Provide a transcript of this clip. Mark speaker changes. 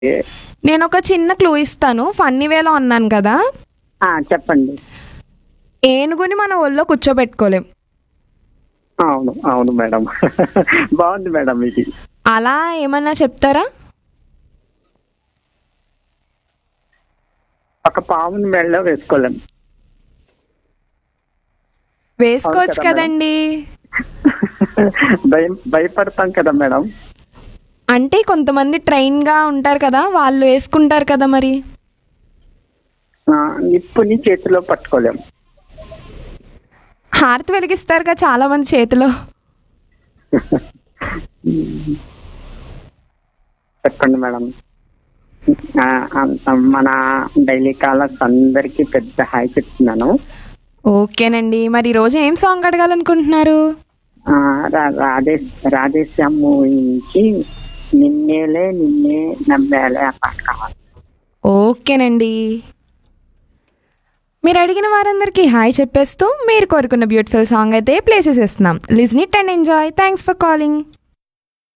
Speaker 1: నేను ఒక చిన్న క్లూ ఇస్తాను ఫన్నీ వేలో అన్నాను కదా
Speaker 2: ఆ, చెప్పండి
Speaker 1: ఏనుగుని మన ఒళ్ళో కూర్చోబెట్టుకోలేం
Speaker 2: అవును అవును మేడం బాగుంది మేడం ఇది
Speaker 1: అలా ఏమన్నా చెప్తారా
Speaker 2: ఒక పాముని మెడలో వేసుకోలేం
Speaker 1: వేసుకోవచ్చు
Speaker 2: అవును కదా
Speaker 1: కదండి
Speaker 2: భయం భయపడతాం కదా మేడం
Speaker 1: అంటే కొంతమంది ట్రైన్ గా ఉంటారు కదా వాళ్ళు వేసుకుంటారు కదా మరి
Speaker 2: ఆ, నిప్పుని చేతిలో పట్టుకోలేం
Speaker 1: హారతి వెలిగిస్తారు కదా చాలా మంది చేతిలో
Speaker 2: చెప్పండి మేడం ఆ, ఆ, మన డైలీ కాలర్స్ అందరికి పెద్ద హాయ్ చెప్తున్నాను
Speaker 1: ఓకేనండి మరి ఈ రోజు ఏం సాంగ్ అడగాలనుకుంటున్నారు
Speaker 2: ఆ, రా- రాధే రాధేశ్యామ్ మూవీ నుంచి నిన్నేలే నిన్నే నమ్మేలే ఆ పాట కావాలి
Speaker 1: ఓకేనండి మీరు అడిగిన వారందరికీ హాయ్ చెప్పేస్తూ మీరు కోరుకున్న బ్యూటిఫుల్ సాంగ్ అయితే ప్లే చేసేస్తున్నాం listen it and enjoy thanks for calling